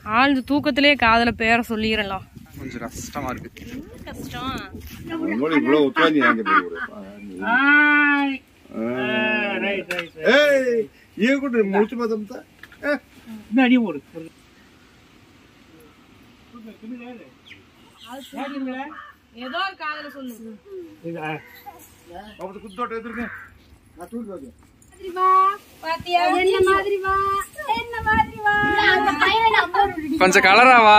ஆழ்ந்து தூக்கத்திலே காதல பேரை சொல்லிடலாம் கொஞ்சம் கஷ்டமா இருக்கு கஷ்டம் உங்களை இவ்வளவு உட்காந்து ஏங்க ஏய் ஏன் கூட முடிச்சு பார்த்தா ஏதோ ஒரு காதல சொல்லு அப்படி குத்தோட்ட எதிர்க்க நான் தூக்கி வைக்கிறேன். என்ன மாதிரி வா என்ன மாதிரி வா அந்த பையன் அம்மா கொஞ்சம் கலராவா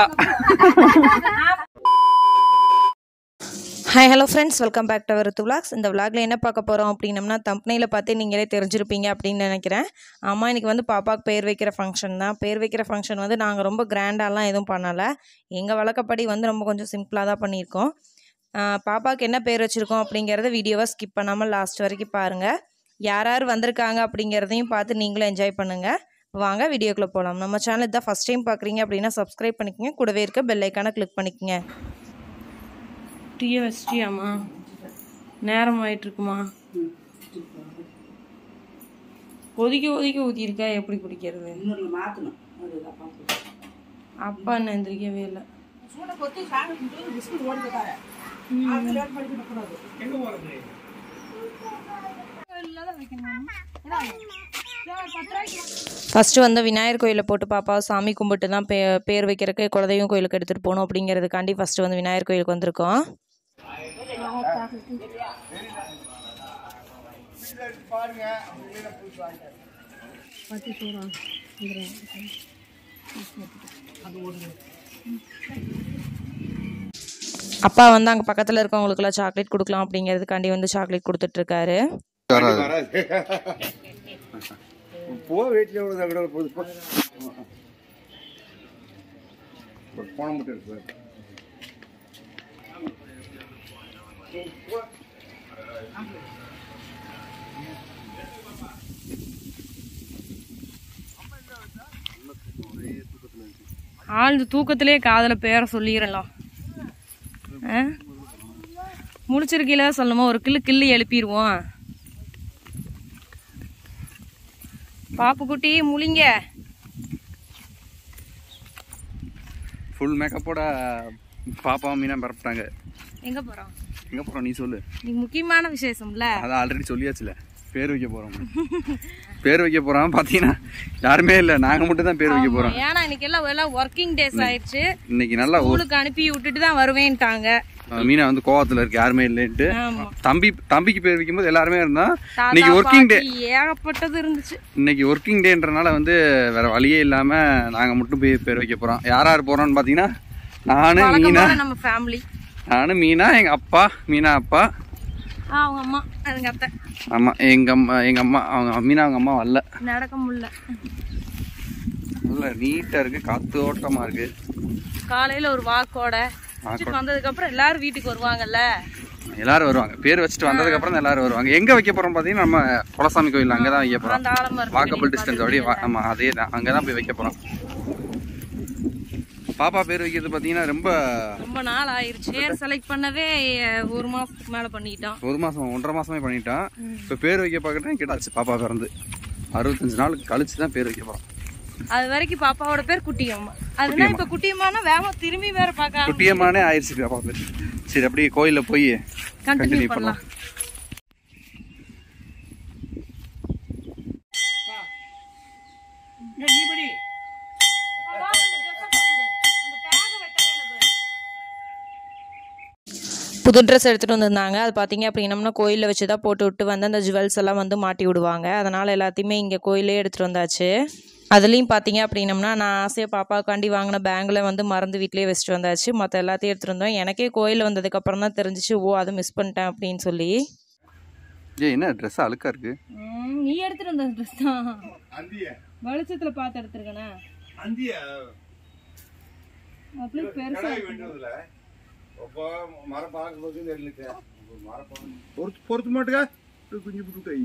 hi hello friends welcome back to our vlogs இந்த விளாக்ல என்ன பார்க்க போகிறோம் அப்படின்னம்னா தம்பனையில் பார்த்து நீங்களே தெரிஞ்சிருப்பீங்க அப்படின்னு நினைக்கிறேன் ஆமாம் இன்றைக்கி வந்து பாப்பாவுக்கு பேர் வைக்கிற ஃபங்க்ஷன் தான் பேர் வைக்கிற ஃபங்க்ஷன் வந்து நாங்கள் ரொம்ப கிராண்டாலாம் எதுவும் பண்ணலை எங்கள் வழக்கப்படி வந்து ரொம்ப கொஞ்சம் சிம்பிளாக தான் பண்ணியிருக்கோம் ஆஹ் பாப்பாவுக்கு என்ன பேர் வச்சுருக்கோம் அப்படிங்கிறத வீடியோவை ஸ்கிப் பண்ணாமல் லாஸ்ட் வரைக்கும் பாருங்கள் யார் யார் வந்திருக்காங்க அப்படிங்கிறதையும் பார்த்து நீங்களும் என்ஜாய் பண்ணுங்கள் வாங்க வீடியோக்குள்ளே போகலாம் நம்ம சேனல் இதான் ஃபஸ்ட் டைம் பார்க்குறீங்க அப்படின்னா சப்ஸ்கிரைப் பண்ணிக்கங்க கூடவே இருக்க பெல் ஐக்கானை கிளிக் பண்ணிக்கங்க டீயை வச்சிட்டியாம்மா நேரம் ஆயிட்டு இருக்குமா ஒதுக்கி ஒதுக்கி ஊற்றிருக்கா எப்படி குடிக்கிறது அப்பா என்ன எந்திரிக்கவே இல்லை ஃபஸ்ட்டு வந்து விநாயகர் கோயிலில் போட்டு பாப்பாவை சாமி கும்பிட்டு தான் பே பேர் வைக்கிறதுக்கு குலதெய்வம் கோயிலுக்கு எடுத்துகிட்டு போகணும் அப்படிங்கிறதுக்காண்டி ஃபஸ்ட்டு வந்து விநாயகர் கோயிலுக்கு வந்திருக்கோம் அப்பா வந்து அங்கே பக்கத்தில் இருக்கவங்களுக்குலாம் சாக்லேட் கொடுக்கலாம் அப்படிங்கிறதுக்காண்டி வந்து சாக்லேட் கொடுத்துட்ருக்காரு வராது. போ வீட்டுல எவ்வளவு தகவல் போகுது போ. போ, போன மட்டும் இருக்கு பாரு. ஆழ்ந்து தூக்கத்திலே காதல பேரை சொல்லிடலாம் ஆ? முழிச்சிருக்கீல சொல்லுமா ஒரு கிள்ளு கிள்ளி எழுப்பிடுவோம் பாப்புக்குட்டி முழிங்க ஃபுல் மேக்கப்போட பாப்பாவும் மீனா பரப்பிட்டாங்க எங்க போறோம் எங்க போறோம் நீ சொல்லு இன்னைக்கு முக்கியமான விசேஷம்ல அதான் ஆல்ரெடி சொல்லியாச்சுல பேர் வைக்க போறோம் பேர் வைக்க போறோம் பாத்தீங்கன்னா யாருமே இல்ல நாங்க மட்டும் தான் பேர் வைக்க போறோம் ஏன்னா இன்னைக்கு எல்லாம் எல்லாம் ஒர்க்கிங் டேஸ் ஆயிடுச்சு இன்னைக்கு நல்லா ஒரு- ஸ்கூலுக்கு அனுப்பி விட்டுட்டு தான் வருவேன்ட்டாங்க அஹ் மீனா வந்து கோவத்துல இருக்கு யாருமே இல்லைன்ட்டு ஆமா தம்பி தம்பிக்கு பேர் வைக்கும்போது எல்லாருமே இருந்தா தாத்தா, இன்னைக்கு ஒர்க்கிங் டே பாட்டி, ஏகப்பட்டது இருந்துச்சு இன்னைக்கு ஒர்க்கிங் டேன்றனால வந்து வேற வழியே இல்லாம நாங்க மட்டும் போய் பேர் வைக்க போறோம் யார் யார் போறோம்னு பாத்தீங்கன்னா நானு மீனா வழக்கமான நம்ம ஃபேமிலி நானு மீனா எங்க அப்பா மீனா அப்பா அவங்க அம்மா எங்க அத்தை ஆமா எங்க அம்மா எங்க அம்மா அவங்க மீனா அவங்க அம்மா வரல நடக்க முடியல நல்ல நீட்டா இருக்கு காத்தோட்டமா இருக்கு காலையில ஒரு வாக்கோட வச்சுட்டு வந்ததுக்கு அப்புறம் எல்லாரும் வீட்டுக்கு வருவாங்கல்ல எல்லாரும் வருவாங்க பேர் வச்சுட்டு வந்ததுக்கு அப்புறம் தான் எல்லாரும் வருவாங்க எங்க வைக்க போறோம் பாத்தீங்கன்னா நம்ம குலசாமி கோயில் அங்கதான் வைக்க போறோம் அந்த ஆலமரம் வாக்கபிள் டிஸ்டன்ஸ் அப்படியே வா- ஆமா அதே தான் அங்கதான் போய் வைக்க போறோம் பாப்பா பேர் வைக்கிறது பாத்தீங்கன்னா ரொம்ப ரொம்ப நாள் ஆயிருச்சு பேர் செலக்ட் பண்ணவே அஹ், ஒரு மாசத்துக்கு மேல பண்ணிட்டோம் ஒரு மாசம் ஒன்றரை மாசமே பண்ணிட்டான் இப்ப பேர் வைக்க பார்க்கறேன் கிட்டாச்சு பாப்பா பிறந்து அறுபத்தஞ்சு நாள் கழிச்சு தான் பேர் வைக்க போறோம் அது வரைக்கும் பாப்பாவோட பேர் குட்டியம்மா அதுனா இப்ப குட்டியம்மானா வேகமா திரும்பி வேற பார்க்க ஆரம்பி- குட்டியம்மானே ஆயிடுச்சு பாப்பா பேர் சரி அப்படியே கோயில்ல போய் Continue கண்டினியூ பண்ணலாம். பண்ணலாம் புது ட்ரெஸ் எடுத்துகிட்டு வந்திருந்தாங்க அது பார்த்தீங்க அப்படின்னம்னா கோயிலில் வச்சு தான் போட்டு விட்டு வந்து அந்த ஜுவல்ஸ் எல்லாம் வந்து மாட்டி விடுவாங்க அதனால் எல்லாத்தையுமே இங்கே கோயிலே எடுத்துகிட்டு வந்தாச்சு அதுலேயும் பார்த்தீங்க அப்படின்னம்னா நான் ஆசையாக பாப்பாவுக்காண்டி வாங்கின பேங்கில் வந்து மறந்து வீட்டிலேயே வச்சுட்டு வந்தாச்சு மற்ற எல்லாத்தையும் எடுத்துகிட்டு வந்தோம் எனக்கே கோயில் வந்ததுக்கப்புறம் தான் தெரிஞ்சிச்சு ஓ அதை மிஸ் பண்ணிட்டேன் அப்படின்னு சொல்லி ஏ என்ன ட்ரெஸ் அழுக்கா இருக்கு ம், நீ எடுத்துட்டு வந்த ட்ரெஸ் தான் அந்திய வெளிச்சத்துல பார்த்து எடுத்துருக்கனே அந்திய அப்படியே பெருசா கடாய் வெட்டுறதுல ஒப்ப மரம் பார்க்கும்போது நெல்லுக்கு பொறுத்து பொறுத்து மாட்டுக்கா குஞ்சு புட்டு கை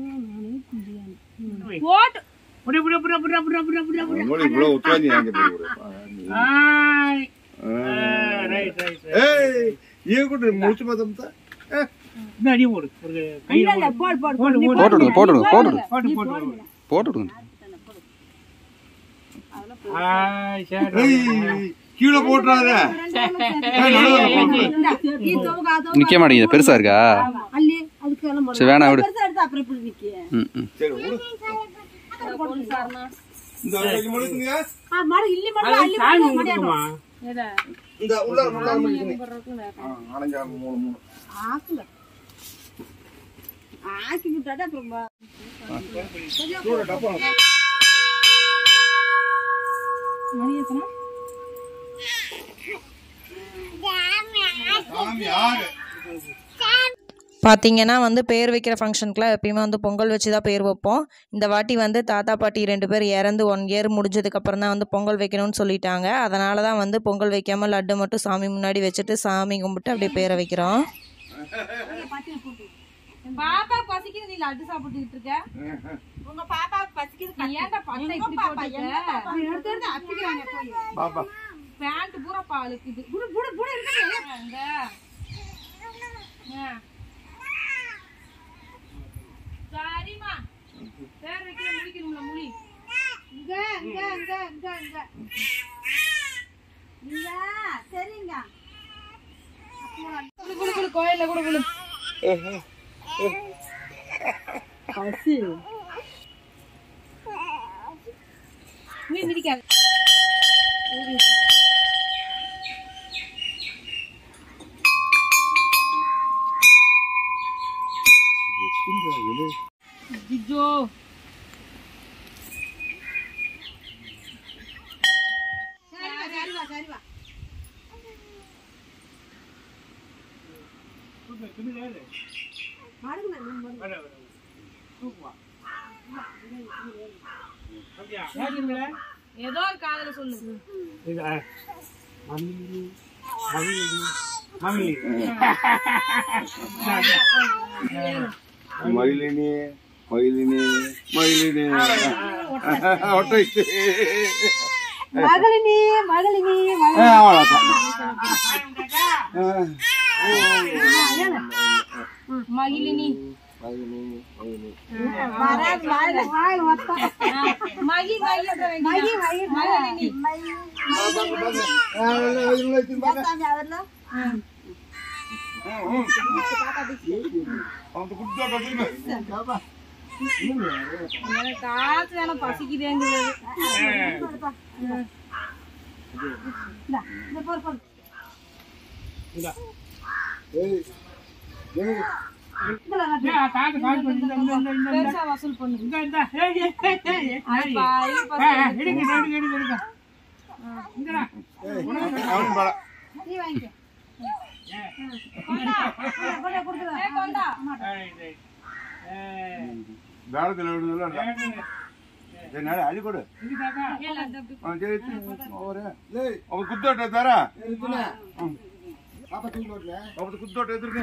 போட்டு உங்களை இவ்வளவு உட்காந்து ஏங்க ஏய் ஏன் கூட முடிச்சு பார்த்தா போட்டுடுங்க போட்டுடுங்க போட்டுடுங்க போட்டுடுங்க ஏய், கீழே போட்டுறாத ஏய், நடுவுல போட்டு. நிக்க மாட்டேங்குது பெருசா இருக்கா அள்ளி அதுக்கு எல்லாம் சரி வேணாம் விடு பெருசா எடுத்து அப்புறம் எப்படி நிக்க ம், ம். சரி விடு. இந்த அன்னைக்கு முழுக்குங்க. ஆ மாடு இல்லி மாடு அள்ளி மாடு இந்த உள்ளார உள்ளார முழுக்குங்க. ஆ, நாலஞ்சு ஆறு, மூணு மூணு ஆக்குங்க ஆக்கி விட்டாட்டா அப்புறம் பா- சூடு டப்பா சாமி யாரு பார்த்தீங்கன்னா வந்து பேர் வைக்கிற ஃபங்க்ஷனுக்குலாம் எப்பயுமே வந்து பொங்கல் வச்சு தான் பேர் வைப்போம் இந்த வாட்டி வந்து தாத்தா பாட்டி ரெண்டு பேர் இறந்து ஒன் இயர் முடிஞ்சதுக்கப்புறம் தான் வந்து பொங்கல் வைக்கணும்னு சொல்லிட்டாங்க அதனால தான் வந்து பொங்கல் வைக்காமல் லட்டு மட்டும் சாமி முன்னாடி வச்சுட்டு சாமி கும்பிட்டு அப்படியே பேரை வைக்கிறோம் பாப்பா பசிக்குது நீ லட்டு சாப்பிட்டுட்டு இருக்க உங்க பாப்பா பசிக்குது ஏன்டா பச்சை இப்படி போட்டுருக்க எடுத்து எடுத்து அப்பிக்கிறாங்க போய் பாப்பா பேண்ட் பூரா பாலுக்குது புடு புடு புடு இருக்குது அங்க ஆ. சரிம்மா பேர் வைக்கிற முடிக்கணும்ல முடி இங்க இங்க இங்க இங்க இங்க இங்க சரிங்க குளு குளு குளு கோயில்ல கூட குளு நீ மிதிக்காத ஜிஜோ சரி வா சரி வா சரி வா மாடுங்க நம்ம ஏதோ ஒரு காதல சொல்லு மயிலினி மயிலினி மயிலினி ஒட்டை மகளினி மகளினி ஆ, அவ்வளவுதான். ஆ, மகிழினி மயிலினி மயிலினி வராது வாயில வாயில மொத்தம் மகி மகிழ்ன்ற மகி வேண்டியது மகி மகிழினி ஆ, இதுல வச்சுன்னு பாருங்க. சாமி அதெல்லாம் அவனுக்கு குடுத்தா கட்டுங்க. பாப்பா. எனக்கு காசு வேணும் பசிக்குதேங்குது இந்த போர் போர் ஏய், ஏய், பெருசா வசூல் பண்ணு அது பாய் அவன் பாடா. நீ வாங்கிக்க கொண்டா தாரத்துல விடுதல சரி நாளை அழி கொடு ஆ, சரி, சரி. ஒரு. ஏய், அவன் குத்தோட்டை தர அவன் குத்தோட்டை எடுத்துருங்க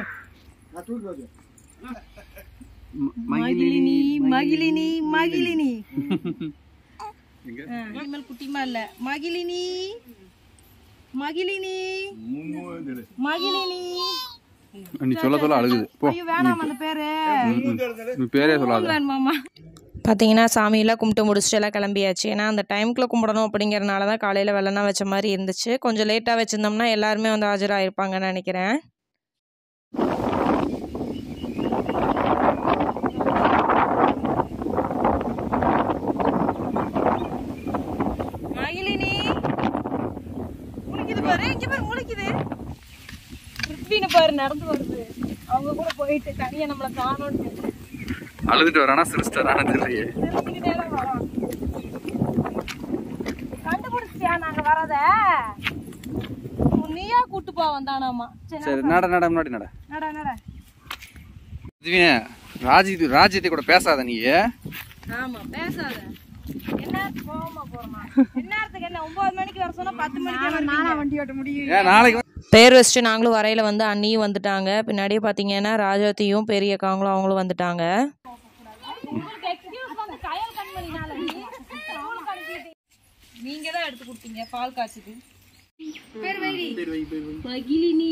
மகிழினி மகிழினி மகிழினி இனிமேல் குட்டிமா இல்ல மகிழினி மகிழினி மகிழினி நீ சொல்ல சொல்ல அழுகுது போ ஐயோ வேணாம் அந்த பேரு நீ பேரே சொல்லாத வேணுமாமா பார்த்தீங்கன்னா சாமியெல்லாம் கும்பிட்டு முடிச்சுட்டு எல்லாம் கிளம்பியாச்சு ஏன்னா அந்த டைமுக்குள்ளே கும்பிடணும் அப்படிங்கிறனால தான் காலையில் வெள்ளனா வச்ச மாதிரி இருந்துச்சு கொஞ்சம் லேட்டாக வச்சுருந்தோம்னா எல்லாருமே வந்து ஆஜராகிருப்பாங்கன்னு நினைக்கிறேன் மகிழினி முழிக்குது பாரு இங்க பாரு முழிக்குது ருக்மீனை பாரு நடந்து வருது அவங்க கூட போயிட்டு தனியா நம்மள காணோன்னு அழுதுட்டு வரானா சிரிச்சிட்டு வரானா தெரியலையே தெரிஞ்சுக்கிட்டே தான் வரோம் கண்டுபிடிச்சிட்டியா நாங்க வரத நீயா கூட்டு போ வந்தானாமா சரி சரி நட நட முன்னாடி நட நட நட இதுவே ராஜி ராஜ்யத்தை கூட பேசாத நீ ஆமா பேசாத என்ன போமா போறமா என்னத்துக்கு என்ன ஒன்பது மணிக்கு வர சொன்னா பத்து மணிக்கு நானா வண்டி ஓட்ட முடியும் ஏன் நாளைக்கு வந்து- பேர் வச்சுட்டு நாங்களும் வரையில் வந்து அண்ணியும் வந்துட்டாங்க பின்னாடியே பார்த்தீங்கன்னா ராஜாத்தியும் பெரிய காங்களும் அவங்களும் வந்துட்டாங்க உங்களுக்கு எக்ஸ்கியூஸ் வந்து கயல் கண்மணினால நீங்க தான் எடுத்து கொடுத்தீங்க பால் காய்ச்சுக்கு பேர் வைடி மகிழினி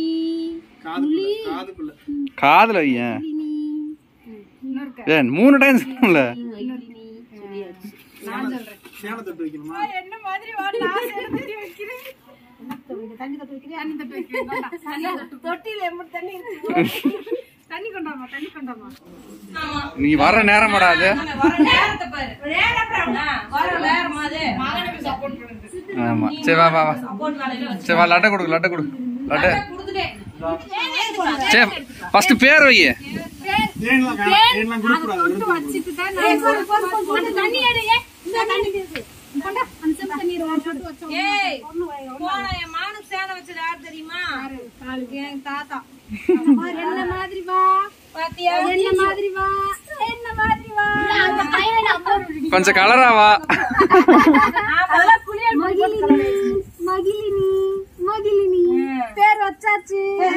காதுல வையேன் ஏன் மூணு டைம் சொல்லல நான் சொல்றேன் சேலை தொட்டு வைக்கணுமா என்ன மாதிரி வா நான் சேர்த்து வைக்கிறேன் தண்ணி தொட்டு வைக்கிறேன் தண்ணி தொட்டு வைக்கிறேன் தொட்டியில எப்படி தண்ணி இருக்கு தண்ணி கொண்டாமா தண்ணி கொண்டாமா நீ வர நேரம் வராது வர நேரத்தை பாரு வர நேரம் அது ஆமா சரி வா வா வா சரி வா லட்டை கொடு லட்டை கொடு லட்டை சரி ஃபர்ஸ்ட் பேர் வை தேன்லாம் வேணாம் தேன்லாம் கொடுக்கூடாது தண்ணி எடு ஏ, இந்த தண்ணி இருக்கு. கொண்டா, அந்த செம்பு தண்ணி இரு, ஒரு சொட்டு வச்சோம். ஏய் போன என் மானுக்கு சேனை வச்சது யார் தெரியுமா என் தாத்தா என்ன மாதிரி வா பாத்தியா என்ன மாதிரி வா என்ன மாதிரி வா அந்த பையன் அம்மா கொஞ்சம் கலரா வா மகிழினி மகிழினி மகிழினி பேர் வச்சாச்சு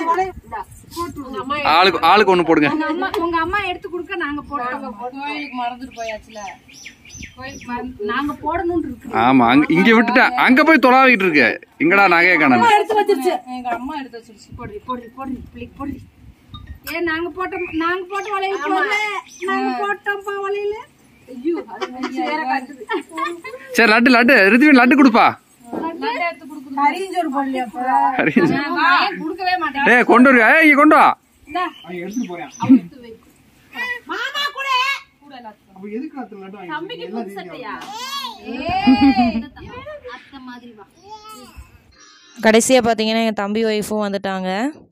ஆளுக்கு ஆளுக்கு ஒண்ணு போடுங்க உங்க அம்மா உங்க அம்மா எடுத்து கொடுக்க நாங்க போட்டோம் கோயிலுக்கு மறந்துட்டு போயாச்சுல கோயிலுக்கு மறந்து- நாங்க போடணும்னு இருக்கு ஆமா அங்க இங்க விட்டுட்டேன் அங்க போய் தொலாவிட்டு இருக்கு எங்கடா நகைய காணோம் எடுத்து வச்சிருச்சு எங்க அம்மா எடுத்து வச்சிருச்சு போடுறி போடுறி போடுறி பிள்ளைக்கு போடுறி ஏ நாங்க போட்டோம் நாங்க போட்ட வளையல் போடல நாங்க போட்டோம்ப்பா வளையல் ஐயோ அது முடிச்சு வேற காட்டுது சரி லட்டு லட்டு ரிதுவின் லட்டு கொடுப்பா கரிஞ்சோறு போடலையாப்பா சரி. பையன் கொடுக்கவே மாட்டேன் ஏய் கொண்டு வருவியா ஏய் இங்க கொண்டு வா அவன் எடுத்துட்டு போறேன் மாமா கூட அப்ப எதுக்கு அத்தனை லட்டு வாங்கி தம்பிக்கு புது சட்டையா அத்தை மாதிரி வா கடைசியாக பார்த்தீங்கன்னா எங்கள் தம்பி ஒய்ஃபும் வந்துட்டாங்க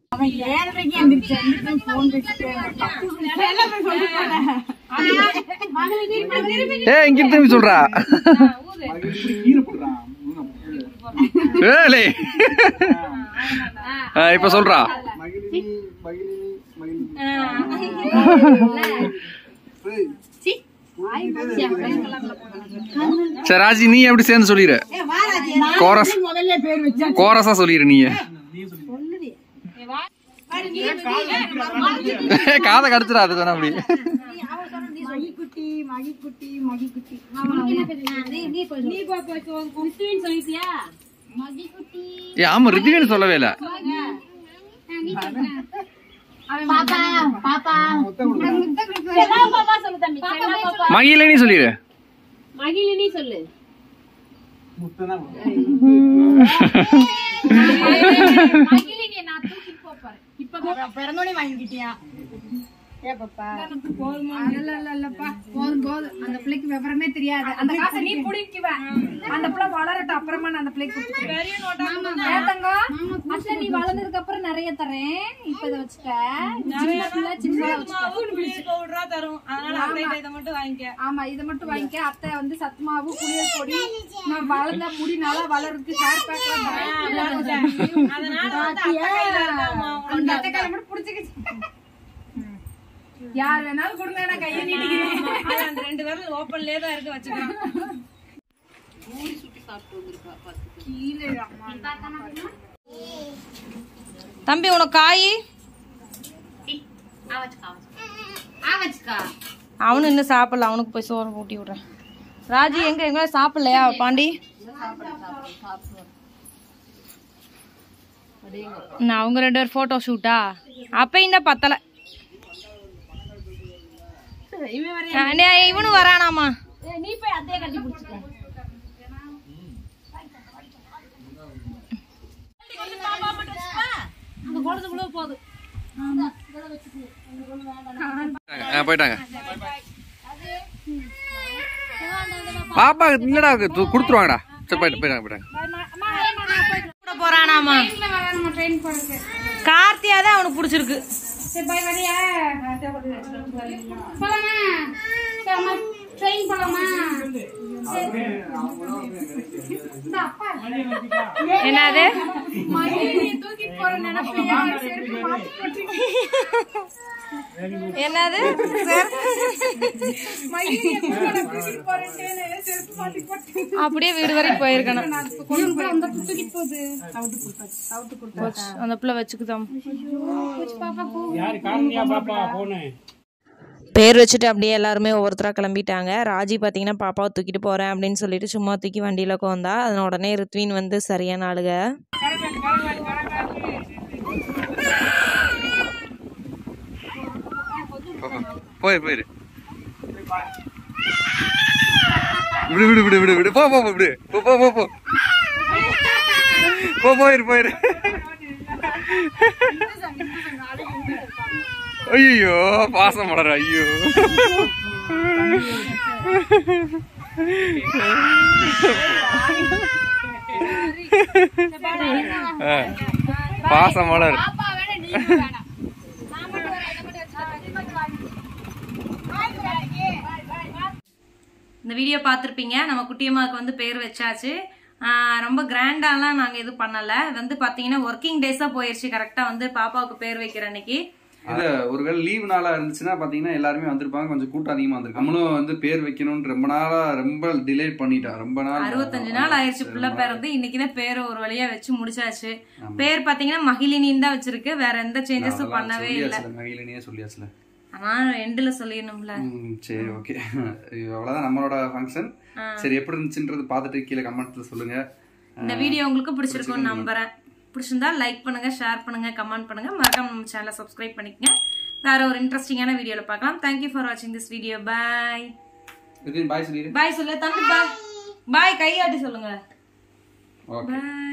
ஏய் இங்க திரும்பி சொல்றா கீரை போடுறான் ஏலே ஆ, இப்ப சொல்றா மகிழினி மகிழினி மகிழினி ஏய், சரி ராஜி நீ எப்படி சேர்ந்து சொல்லிடு கோரஸ் கோரஸா சொல்லிடு நீ காதை கடிச்சிடா அது சொன்ன அப்படி நீ போ போ கிறிஸ்துவின் சொல்லிட்டியா மகி குட்டி ஏ ஆமா ரிதிவேன்னு சொல்லவே இல்ல பாப்பா பாப்பா செல்லா பாப்பா சொல்லு தம்பி செல்லா பாப்பா மகிழினி சொல்லிடு மகிழினி சொல்லு முட்டை தான் கொடுப்பேன். மகிழினி நான் தூக்கி போறேன் இப்ப பிறந்தோடனே வாங்கிக்கிட்டியா போதும் போதும் அந்த பிள்ளைக்கு விவரமே தெரியாது அந்த காசை நீ புடிக்குவ அந்த பிள்ளை வளரட்டும் அப்புறமா நான் அந்த பிள்ளைக்கு அத்தை நீ வளர்ந்ததுக்கு அப்புறம் நிறைய தரேன் இப்ப இத வச்சுக்க சின்ன பிள்ளை சின்னதா வச்சுக்க தரும் அதனால அப்படியே இதை மட்டும் வாங்கிக்க ஆமா இத மட்டும் வாங்கிக்க அத்தை வந்து சத்துமாவு குளியல் பொடி நான் வளர்ந்த முடி நல்லா வளர்றதுக்கு ஹேர் பேக்லாம் தரேன் அதனால வந்து அத்தை கையில இருக்காமா அந்த அத்தை கையில மட்டும் புடிச்சுக்கிச்சு யார் வேணாலும் கொடுங்க நான் கையை நீட்டிக்கிறேன் அது அந்த ரெண்டு பேரும் ஓப்பன்லயே தான் இருக்கு வச்சுக்கலாம் தம்பி உனக்கு காய் அவனு இன்னும் சாப்பிடல அவனுக்கு போய் சோறு ஊட்டி விடுறேன் ராஜி எங்க எங்க சாப்பிடலையா பாண்டி நான் அவங்க ரெண்டு பேர் போட்டோ ஷூட்டா அப்பயும் தான் பத்தல அண்ணே, இவனும் வரானாமா நீ போய் அத்தைய கட்டி பிடிச்சுக்க அந்த குளத்துக்குள்ள போகுது ஆ, போயிட்டாங்க பாப்பா இல்லடா து- கொடுத்துருவாங்கடா சரி போயிட்டு போயிட்டாங்க போயிட்டாங்க கூட போறானாமா கார்த்தியா தான் அவனுக்கு பிடிச்சிருக்கு போலாமா சரி, ட்ரெயின் போலாமா என்னது தூக்கிட்டு போற நினைப்பையா செருப்பு மாட்டி போட்டுருக்கீங்க. என்னது மகிழினியை கூட தூக்கிட்டு போறேன்ட்டேன்னு செருப்பு மாட்டி போட்டு அப்படியே வீடு வரைக்கும் போயிருக்கணும் அந்த தூக்கிட்டு போகுது போச்சு. அந்த பிள்ளை வச்சுக்குதாம் யாரு காரணியா பாப்பா போனு பேர் வச்சுட்டு அப்படியே எல்லாருமே ஒவ்வொருத்தராக கிளம்பிட்டாங்க ராஜி பார்த்தீங்கன்னா பாப்பாவை தூக்கிட்டு போகிறேன் அப்படின்னு சொல்லிட்டு சும்மா தூக்கி வண்டியில் உட்காந்தா அதன உடனே ரித்வின் வந்து சரியான ஆளுக போய் போயிரு விடு விடு விடு விடு விடு போ போ போ, விடு போ போ போ போ போ போயிரு போயிரு ஐயோ பாசம் மலர் ஐயோ ஆ, பாசம் மலர் இந்த வீடியோ பார்த்துருப்பீங்க நம்ம குட்டியம்மாவுக்கு வந்து பேர் வச்சாச்சு ஆஹ் ரொம்ப கிராண்டாலாம் நாங்கள் எதுவும் பண்ணலை வந்து பார்த்தீங்கன்னா ஒர்க்கிங் டேஸாக போயிடுச்சு கரெக்டாக வந்து பாப்பாவுக்கு பேர் வைக்கிற அன்னைக்கு இல்ல ஒருவேளை லீவ் நாளா இருந்துச்சுன்னா பாத்தீங்கன்னா எல்லாருமே வந்திருப்பாங்க கொஞ்சம் கூட்டம் அதிகமா வந்திருக்கு நம்மளும் வந்து பேர் வைக்கணும்னு ரொம்ப நாளா ரொம்ப டிலே பண்ணிட்டோம் ரொம்ப நாள் அறுபத்தஞ்சு நாள் ஆயிடுச்சு புள்ள பிறந்து இன்னைக்கு தான் பேரை ஒரு வழியா வச்சு முடிச்சாச்சு பேர் பார்த்தீங்கன்னா மகிழினின்னு தான் வச்சிருக்கு வேற எந்த சேஞ்சஸும் பண்ணவே இல்லை சொல்லியாச்சுல மகிழினியே சொல்லியாச்சுல ஆனால் எண்டில் சொல்லிடணும்ல ம், சரி ஓகே அவ்வளவுதான் நம்மளோட ஃபங்க்ஷன் சரி எப்படி இருந்துச்சுன்றது பார்த்துட்டு கீழே கமெண்ட்ல சொல்லுங்க இந்த வீடியோ உங்களுக்கு பிடிச்சிருக்கும்னு நம்புறேன் பிடிச்சிருந்தா லைக் பண்ணுங்க ஷேர் பண்ணுங்க கமெண்ட் பண்ணுங்க மறக்காம நம்ம சேனலை சப்ஸ்கிரைப் பண்ணிக்கங்க வேற ஒரு இன்ட்ரெஸ்டிங்கான வீடியோல பார்க்கலாம் தேங்க்யூ ஃபார் வாட்சிங் திஸ் வீடியோ பாய் பாய் சொல்லிடு பாய் சொல்லு தம்பி பாய் பாய் கையாட்டி சொல்லுங்க ஓகே பாய்